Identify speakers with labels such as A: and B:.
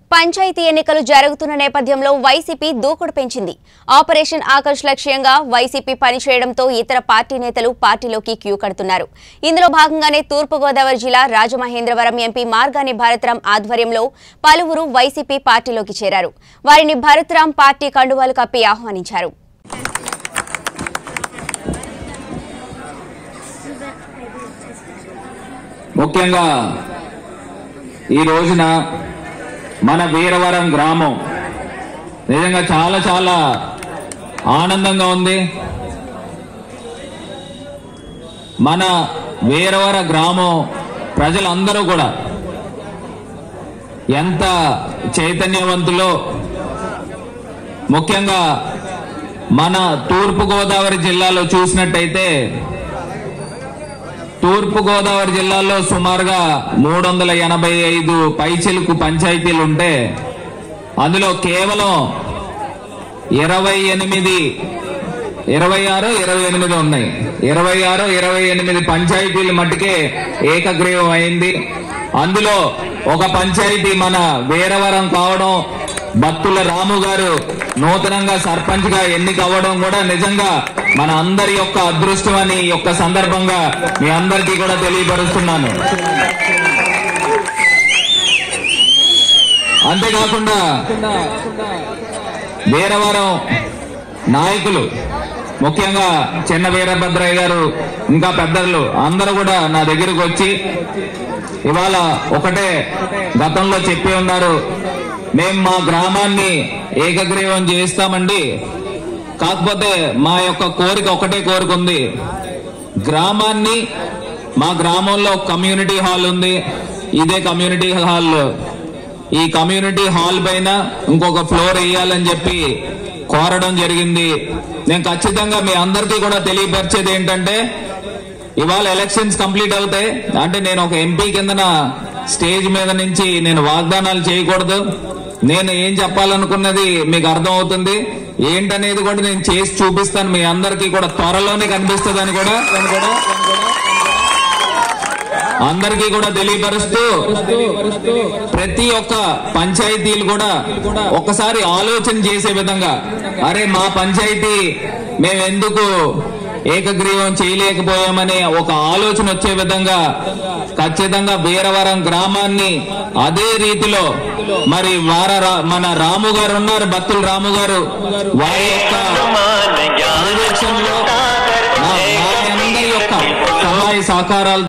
A: పంచాయతీ ఎన్నికలు జరుగుతున్న నేపథ్యంలో వైసీపీ దూకుడు పెంచింది ఆపరేషన్ ఆకర్ష్ లక్ష్యంగా వైసీపీ పనిచేయడంతో ఇతర పార్టీ నేతలు పార్టీలోకి క్యూ కడుతున్నారు ఇందులో భాగంగానే తూర్పుగోదావరి జిల్లా రాజమహేంద్రవరం ఎంపీ మార్గాని భారతరాం ఆధ్వర్యంలో పలువురు వైసీపీ పార్టీలోకి చేరారు వారిని భారతరాం పార్టీ కండువాలు కప్పి ఆహ్వానించారు
B: ముఖ్యంగా ఈ రోజున మన వీరవరం గ్రామం నిజంగా చాలా చాలా ఆనందంగా ఉంది మన వీరవర గ్రామం ప్రజలందరూ కూడా ఎంత చైతన్యవంతులో ముఖ్యంగా మన తూర్పు గోదావరి జిల్లాలో చూసినట్టయితే తూర్పు గోదావరి జిల్లాలో సుమారుగా మూడు వందల ఎనభై ఐదు పైచిలుకు పంచాయతీలు ఉంటే అందులో కేవలం ఇరవై ఎనిమిది ఇరవై ఆరు ఇరవై ఎనిమిది ఉన్నాయి ఇరవై ఆరు ఇరవై ఎనిమిది పంచాయతీలు మట్టుకే ఏకగ్రీవం అయింది అందులో ఒక పంచాయతీ మన వీరవరం కావడం భక్తుల రాము గారు నూతనంగా సర్పంచ్ గా ఎన్నిక అవ్వడం కూడా నిజంగా మన అందరి యొక్క అదృష్టం అని ఈ యొక్క సందర్భంగా మీ అందరికీ కూడా తెలియపరుస్తున్నాను అంతేకాకుండా వీరవరం నాయకులు ముఖ్యంగా చిన్న వీరభద్రయ్య గారు ఇంకా పెద్దలు అందరూ కూడా నా దగ్గరకు వచ్చి ఇవాళ ఒకటే గతంలో చెప్పి ఉన్నారు మేము మా గ్రామాన్ని ఏకగ్రీవం చేస్తామండి కాకపోతే మా యొక్క కోరిక ఒకటే కోరిక ఉంది గ్రామాన్ని మా గ్రామంలో ఒక కమ్యూనిటీ హాల్ ఉంది ఇదే కమ్యూనిటీ హాల్ ఈ కమ్యూనిటీ హాల్ పైన ఇంకొక ఫ్లోర్ వేయాలని చెప్పి కోరడం జరిగింది నేను ఖచ్చితంగా మీ అందరికీ కూడా తెలియపరిచేది ఏంటంటే ఇవాళ ఎలక్షన్స్ కంప్లీట్ అవుతాయి అంటే నేను ఒక ఎంపీ కిందన స్టేజ్ మీద నుంచి నేను వాగ్దానాలు చేయకూడదు నేను ఏం చెప్పాలనుకున్నది మీకు అర్థం అవుతుంది ఏంటనేది కూడా నేను చేసి చూపిస్తాను మీ అందరికీ కూడా త్వరలోనే కనిపిస్తుందని కూడా అందరికీ కూడా తెలియపరుస్తూ ప్రతి ఒక్క పంచాయతీలు కూడా ఒకసారి ఆలోచన చేసే విధంగా అరే మా పంచాయతీ మేము ఎందుకు ఏకగ్రీవం చేయలేకపోయామనే ఒక ఆలోచన వచ్చే విధంగా ఖచ్చితంగా వీరవరం గ్రామాన్ని అదే రీతిలో మరి వార రా- మన రాము గారు ఉన్నారు భక్తులు రాము గారు వారి యొక్క పర్యవేక్షణలో మా- వారి అందరి యొక్క సహాయ సహకారాలు